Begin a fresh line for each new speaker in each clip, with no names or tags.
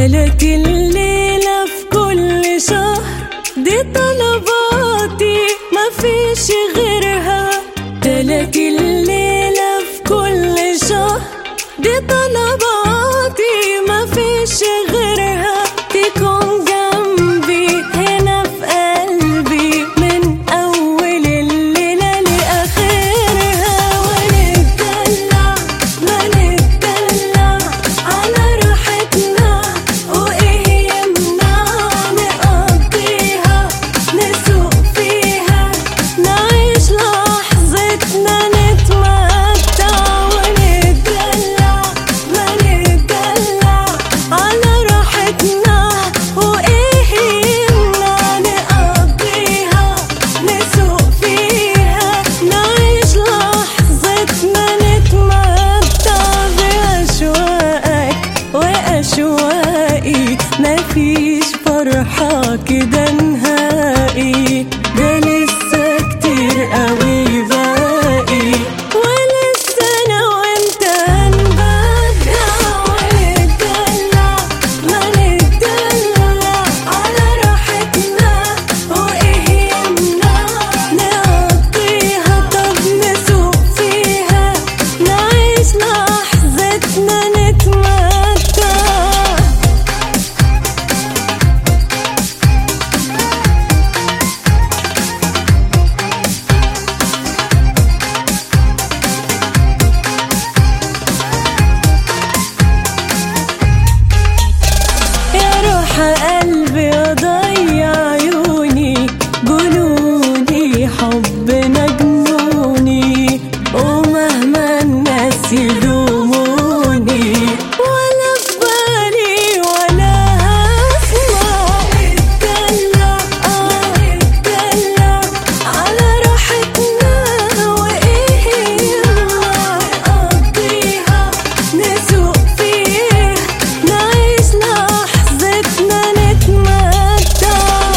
تلات الليلة في كل شهر دي طلباتي مفيش غيرها تلات الليلة في كل شهر دي طلباتي مفيش غيرها تكون جنبي هنا في قلبي من أول الليلة لآخرها ونتدلع ما نتدلع على راحتنا وإيه يمنع نقضيها نسوق فيها نعيش لحظتنا نتمتع ونتدلع ما نتدلع على راحتنا وإيه يمنع نقضيها نسوق فيها نعيش لحظتنا نتمتع بأشواقك وأشواقي مفيش فرحة كده نهائي ده لسه كتير قوي باقي ولسه أنا وأنت هنبدع ونتدلع ما نتدلع على راحتنا وإيه يمنع نقضيها طب نسوق فيها نعيش لحظتنا نتمتع يا روح قلبي اضيع عيوني جنوني حبنا جنوني ومهما الناس يلوموني ولا في بالي ولا هسمع نتدلع اه نتدلع على راحتنا وايه يلا نقضيها نسوق فيها نعيش لحظتنا نتمتع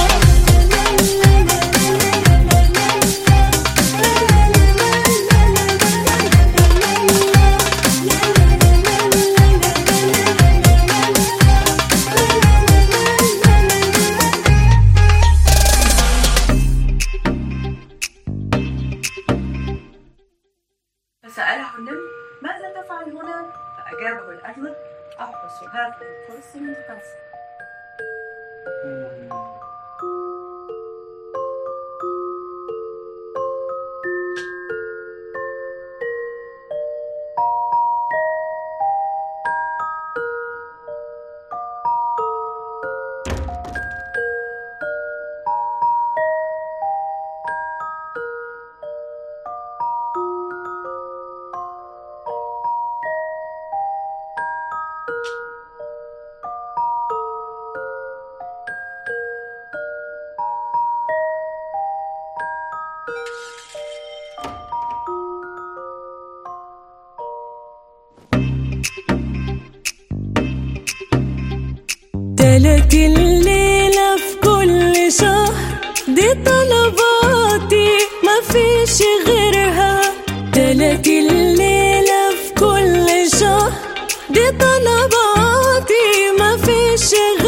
فسأله النمل ماذا تفعل هنا؟ فأجابه الأرنب أحرس هذا الفرس من فلسه
تلات الليلة في كل شهر دي طلباتي مفيش غيرها تلات الليلة في كل شهر دي طلباتي مفيش غيرها